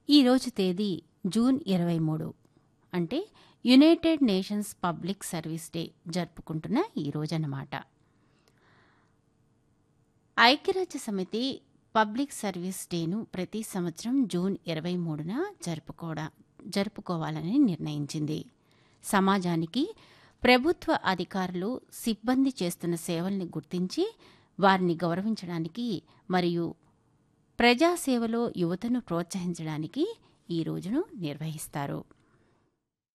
ఈరోజు తేదీ జూన్ ఇరవై మూడు అంటే United Nations public service day జరుపుకుంటున్న ఈ రోజన్నమాట ఐక్యరాజ్య సమితి పబ్లిక్ సర్వీస్ డేను ప్రతి సంవత్సరం జూన్ ఇరవై మూడున జరుపుకోవడా జరుపుకోవాలని నిర్ణయించింది సమాజానికి ప్రభుత్వ అధికారులు సిబ్బంది చేస్తున్న సేవల్ని గుర్తించి వారిని గౌరవించడానికి మరియు ప్రజాసేవలో యువతను ప్రోత్సహించడానికి ఈ రోజును నిర్వహిస్తారు